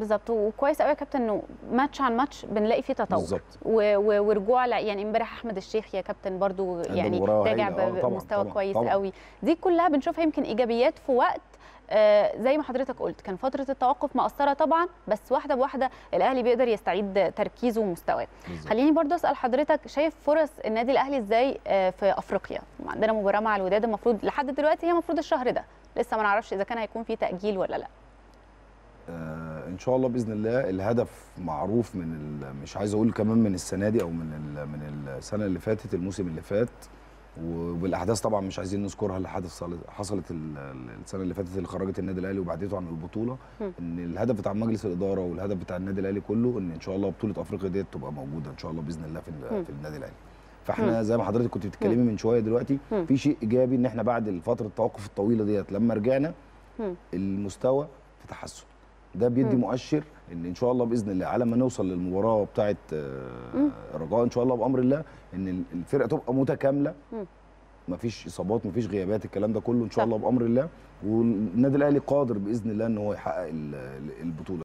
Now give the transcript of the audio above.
بالظبط وكويس قوي يا كابتن انه ماتش عن ماتش بنلاقي فيه تطور بالظبط و- و- ورجوع لا يعني امبارح احمد الشيخ يا كابتن برضو يعني مباراة راجع هايلة. آه، طبعاً، بمستوى طبعاً، كويس طبعاً. قوي دي كلها بنشوفها يمكن ايجابيات في وقت آه، زي ما حضرتك قلت كان فتره التوقف مقصره طبعا بس واحده بواحده الاهلي بيقدر يستعيد تركيزه ومستواه بالظبط. خليني برضو اسال حضرتك شايف فرص النادي الاهلي ازاي آه، في افريقيا عندنا مباراه مع الوداد المفروض لحد دلوقتي هي المفروض الشهر ده لسه ما نعرفش اذا كان هيكون في تاجيل ولا لا آه ان شاء الله باذن الله الهدف معروف من ال- مش عايز اقول كمان من السنه دي او من ال- من السنه اللي فاتت الموسم اللي فات وبالاحداث طبعا مش عايزين نذكرها اللي حدث حصلت ال- ال- السنه اللي فاتت اللي خرجت النادي الاهلي وبعدته عن البطوله م. ان الهدف بتاع مجلس الاداره والهدف بتاع النادي الاهلي كله ان ان شاء الله بطوله افريقيا ديت تبقى موجوده ان شاء الله باذن الله في ال- م. في النادي الاهلي فاحنا زي ما حضرتك كنت بتتكلمي من شويه دلوقتي م. في شيء ايجابي ان احنا بعد فتره التوقف الطويله ديت لما رجعنا م. المستوى في تحسن ده بيدي مم. مؤشر ان ان شاء الله باذن الله على ما نوصل للمباراه بتاعه مم. رجاء ان شاء الله بامر الله ان الفرقه تبقى متكامله مم. مفيش اصابات مفيش غيابات الكلام ده كله ان صح. شاء الله بامر الله والنادي الاهلي قادر باذن الله ان هو يحقق ال- ال- البطوله